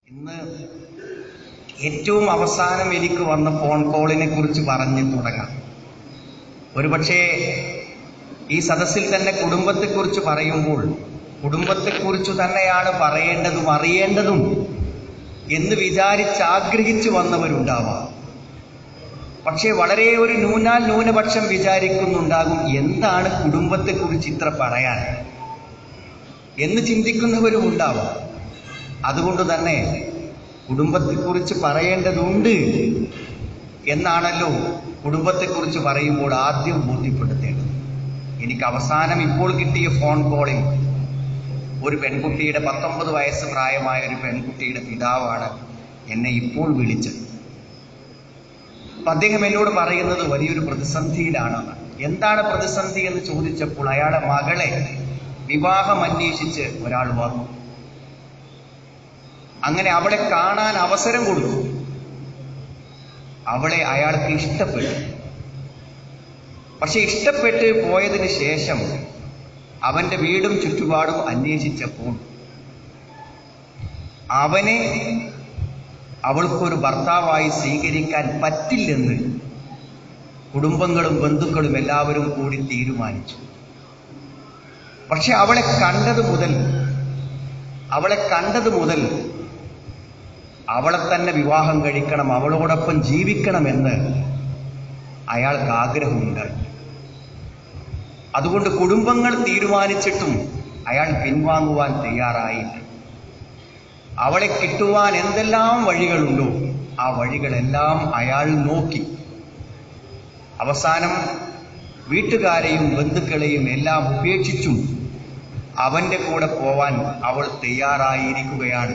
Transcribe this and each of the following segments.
ഇന്ന് ഏറ്റവും അവസാനം എനിക്ക് വന്ന ഫോൺ കോളിനെ കുറിച്ച് പറഞ്ഞു തുടങ്ങാം ഒരുപക്ഷെ ഈ സദസ്സിൽ തന്നെ കുടുംബത്തെക്കുറിച്ച് പറയുമ്പോൾ കുടുംബത്തെക്കുറിച്ച് തന്നെയാണ് പറയേണ്ടതും അറിയേണ്ടതും എന്ന് വിചാരിച്ച് ആഗ്രഹിച്ചു വന്നവരുണ്ടാവാം പക്ഷേ വളരെ ഒരു ന്യൂനാൽ ന്യൂനപക്ഷം വിചാരിക്കുന്നുണ്ടാകും എന്താണ് കുടുംബത്തെക്കുറിച്ച് ഇത്ര പറയാൻ എന്ന് ചിന്തിക്കുന്നവരും ഉണ്ടാവാം അതുകൊണ്ട് തന്നെ കുടുംബത്തെക്കുറിച്ച് പറയേണ്ടതുണ്ട് എന്നാണല്ലോ കുടുംബത്തെക്കുറിച്ച് പറയുമ്പോൾ ആദ്യം ബോധ്യപ്പെടുത്തേണ്ടത് എനിക്ക് അവസാനം ഇപ്പോൾ കിട്ടിയ ഫോൺ കോളിൽ ഒരു പെൺകുട്ടിയുടെ പത്തൊമ്പത് വയസ്സ് പ്രായമായ ഒരു പെൺകുട്ടിയുടെ പിതാവാണ് എന്നെ ഇപ്പോൾ വിളിച്ചത് അപ്പൊ അദ്ദേഹം എന്നോട് പറയുന്നത് വലിയൊരു പ്രതിസന്ധിയിലാണ് എന്താണ് പ്രതിസന്ധി എന്ന് ചോദിച്ചപ്പോൾ അയാളുടെ മകളെ വിവാഹം അന്വേഷിച്ച് ഒരാൾ വന്നു അങ്ങനെ അവളെ കാണാൻ അവസരം കൊടുത്തു അവളെ അയാൾക്ക് ഇഷ്ടപ്പെട്ടു പക്ഷെ ഇഷ്ടപ്പെട്ട് പോയതിന് ശേഷം അവന്റെ വീടും ചുറ്റുപാടും അന്വേഷിച്ചപ്പോൾ അവനെ അവൾക്കൊരു ഭർത്താവായി സ്വീകരിക്കാൻ പറ്റില്ലെന്ന് കുടുംബങ്ങളും ബന്ധുക്കളും എല്ലാവരും കൂടി തീരുമാനിച്ചു പക്ഷെ അവളെ കണ്ടത് മുതൽ അവളെ കണ്ടത് മുതൽ അവളെ തന്നെ വിവാഹം കഴിക്കണം അവളോടൊപ്പം ജീവിക്കണമെന്ന് അയാൾക്ക് ആഗ്രഹമുണ്ടായി അതുകൊണ്ട് കുടുംബങ്ങൾ തീരുമാനിച്ചിട്ടും അയാൾ പിൻവാങ്ങുവാൻ തയ്യാറായില്ല അവളെ കിട്ടുവാൻ എന്തെല്ലാം വഴികളുണ്ടോ ആ വഴികളെല്ലാം അയാൾ നോക്കി അവസാനം വീട്ടുകാരെയും ബന്ധുക്കളെയും എല്ലാം ഉപേക്ഷിച്ചും അവന്റെ കൂടെ പോവാൻ അവൾ തയ്യാറായിരിക്കുകയാണ്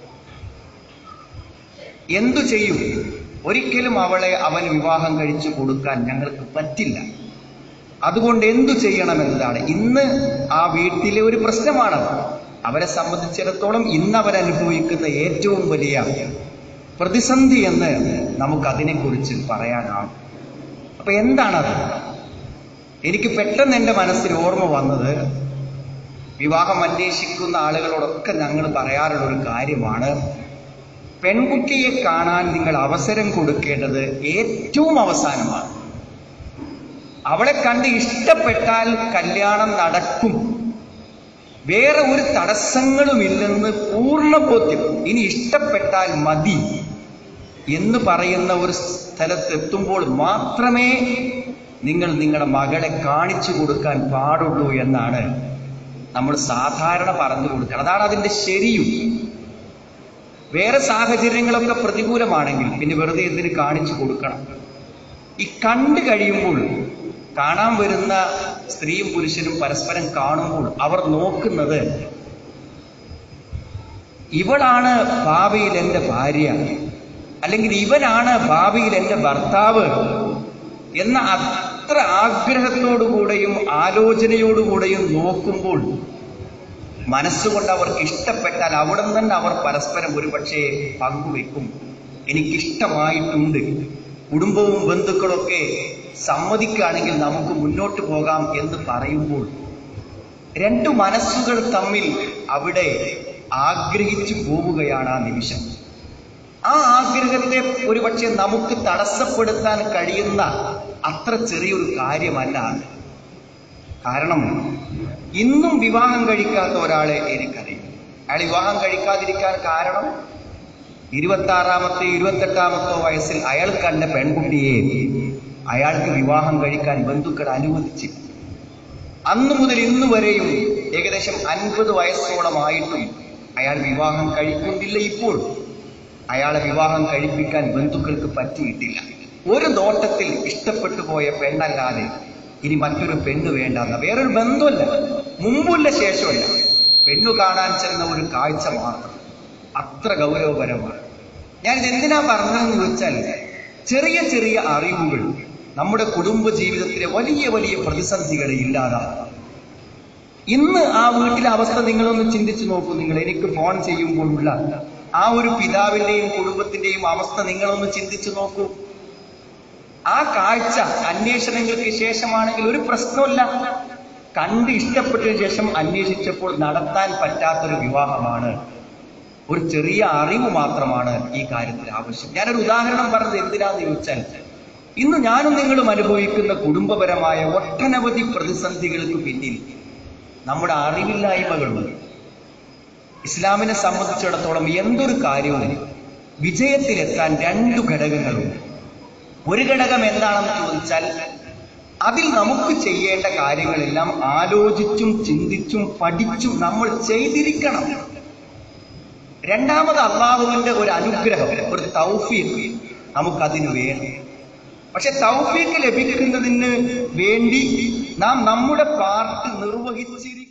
എന്തു ചെയ്യും ഒരിക്കലും അവളെ അവൻ വിവാഹം കഴിച്ചു കൊടുക്കാൻ ഞങ്ങൾക്ക് പറ്റില്ല അതുകൊണ്ട് എന്തു ചെയ്യണമെന്നതാണ് ഇന്ന് ആ വീട്ടിലെ ഒരു പ്രശ്നമാണത് അവരെ സംബന്ധിച്ചിടത്തോളം ഇന്ന് അവരനുഭവിക്കുന്ന ഏറ്റവും വലിയ പ്രതിസന്ധി എന്ന് നമുക്ക് അതിനെക്കുറിച്ച് പറയാനാണ് അപ്പൊ എന്താണത് എനിക്ക് പെട്ടെന്ന് എൻ്റെ മനസ്സിൽ ഓർമ്മ വന്നത് വിവാഹം അന്വേഷിക്കുന്ന ആളുകളോടൊക്കെ ഞങ്ങൾ പറയാറുള്ള ഒരു കാര്യമാണ് പെൺകുട്ടിയെ കാണാൻ നിങ്ങൾ അവസരം കൊടുക്കേണ്ടത് ഏറ്റവും അവസാനമാണ് അവളെ കണ്ട് ഇഷ്ടപ്പെട്ടാൽ കല്യാണം നടക്കും വേറെ ഒരു തടസ്സങ്ങളുമില്ലെന്ന് പൂർണ്ണ ബോധ്യം ഇനി ഇഷ്ടപ്പെട്ടാൽ മതി എന്ന് പറയുന്ന ഒരു സ്ഥലത്തെത്തുമ്പോൾ മാത്രമേ നിങ്ങൾ നിങ്ങളുടെ മകളെ കാണിച്ചു കൊടുക്കാൻ പാടുള്ളൂ എന്നാണ് നമ്മൾ സാധാരണ പറഞ്ഞു കൊടുക്കുക അതാണ് അതിന്റെ ശരിയും വേറെ സാഹചര്യങ്ങളൊക്കെ പ്രതികൂലമാണെങ്കിൽ പിന്നെ വെറുതെ എന്തിന് കാണിച്ചു കൊടുക്കണം ഈ കണ്ടു കഴിയുമ്പോൾ കാണാൻ വരുന്ന സ്ത്രീയും പുരുഷനും പരസ്പരം കാണുമ്പോൾ അവർ നോക്കുന്നത് ഇവളാണ് ഭാവിയിൽ എൻ്റെ ഭാര്യ അല്ലെങ്കിൽ ഇവനാണ് ഭാവിയിൽ എൻ്റെ ഭർത്താവ് എന്ന അത്ര ആഗ്രഹത്തോടുകൂടെയും ആലോചനയോടുകൂടെയും നോക്കുമ്പോൾ മനസ്സുകൊണ്ട് അവർക്ക് ഇഷ്ടപ്പെട്ടാൽ അവിടെ തന്നെ അവർ പരസ്പരം ഒരുപക്ഷെ പങ്കുവെക്കും എനിക്കിഷ്ടമായിട്ടുണ്ട് കുടുംബവും ബന്ധുക്കളൊക്കെ സമ്മതിക്കുകയാണെങ്കിൽ നമുക്ക് മുന്നോട്ട് പോകാം എന്ന് പറയുമ്പോൾ രണ്ടു മനസ്സുകൾ തമ്മിൽ അവിടെ ആഗ്രഹിച്ചു പോവുകയാണ് ആ നിമിഷം ആ ആഗ്രഹത്തെ ഒരുപക്ഷെ നമുക്ക് തടസ്സപ്പെടുത്താൻ കഴിയുന്ന അത്ര ചെറിയൊരു കാര്യമല്ല അത് കാരണം ഇന്നും വിവാഹം കഴിക്കാത്ത ഒരാളെ എനിക്കറിയാം അയാൾ വിവാഹം കഴിക്കാതിരിക്കാൻ കാരണം ഇരുപത്തി ആറാമത്തെ ഇരുപത്തെട്ടാമത്തോ വയസ്സിൽ അയാൾ കണ്ട പെൺകുട്ടിയെ അയാൾക്ക് വിവാഹം കഴിക്കാൻ ബന്ധുക്കൾ അനുവദിച്ചു അന്നു മുതൽ ഇന്നു വരെയും ഏകദേശം അൻപത് വയസ്സോളമായിട്ടും അയാൾ വിവാഹം കഴിക്കുന്നില്ല ഇപ്പോൾ അയാളെ വിവാഹം കഴിപ്പിക്കാൻ ബന്ധുക്കൾക്ക് പറ്റിയിട്ടില്ല ഒരു നോട്ടത്തിൽ ഇഷ്ടപ്പെട്ടു പോയ പെണ്ണല്ലാതെ ഇനി മറ്റൊരു പെണ്ണ് വേണ്ടെന്ന വേറൊരു ബന്ധമല്ല മുമ്പുള്ള ശേഷമല്ല പെണ്ണു കാണാൻ ചെന്ന ഒരു കാഴ്ച മാത്രം അത്ര ഗൗരവപരമാണ് ഞാനിത് എന്തിനാ പറഞ്ഞതെന്ന് ചോദിച്ചാൽ ചെറിയ ചെറിയ അറിവുകൾ നമ്മുടെ കുടുംബ ജീവിതത്തിലെ വലിയ വലിയ പ്രതിസന്ധികളെ ഇല്ലാതാക്കും ഇന്ന് ആ വീട്ടിലെ അവസ്ഥ നിങ്ങളൊന്ന് ചിന്തിച്ചു നോക്കൂ നിങ്ങൾ എനിക്ക് ഫോൺ ചെയ്യുമ്പോഴുള്ള ആ ഒരു പിതാവിന്റെയും കുടുംബത്തിന്റെയും അവസ്ഥ നിങ്ങളൊന്ന് ചിന്തിച്ചു നോക്കൂ ആ കാഴ്ച അന്വേഷണങ്ങൾക്ക് ശേഷമാണെങ്കിൽ ഒരു പ്രശ്നമില്ല കണ്ട് ഇഷ്ടപ്പെട്ടതിന് ശേഷം അന്വേഷിച്ചപ്പോൾ നടത്താൻ പറ്റാത്തൊരു വിവാഹമാണ് ഒരു ചെറിയ അറിവ് മാത്രമാണ് ഈ കാര്യത്തിൽ ആവശ്യം ഞാനൊരു ഉദാഹരണം പറഞ്ഞത് എന്തിനാന്ന് ചോദിച്ചാൽ ഇന്ന് ഞാനും നിങ്ങളും അനുഭവിക്കുന്ന കുടുംബപരമായ ഒട്ടനവധി പ്രതിസന്ധികൾക്ക് പിന്നിൽ നമ്മുടെ അറിവില്ലായ്മകളുണ്ട് ഇസ്ലാമിനെ സംബന്ധിച്ചിടത്തോളം എന്തൊരു കാര്യവും വിജയത്തിലെത്താൻ രണ്ടു ഘടകങ്ങളുണ്ട് ഒരു ഘടകം എന്താണെന്ന് ചോദിച്ചാൽ അതിൽ നമുക്ക് ചെയ്യേണ്ട കാര്യങ്ങളെല്ലാം ആലോചിച്ചും ചിന്തിച്ചും പഠിച്ചും നമ്മൾ ചെയ്തിരിക്കണം രണ്ടാമത് അള്ളാഹുവിന്റെ ഒരു അനുഗ്രഹം ഒരു തൗഫീഖ് നമുക്കതിന് വേണം പക്ഷെ തൗഫീഖ് ലഭിക്കുന്നതിന് വേണ്ടി നാം നമ്മുടെ പാർട്ട് നിർവഹിച്ചിരിക്കും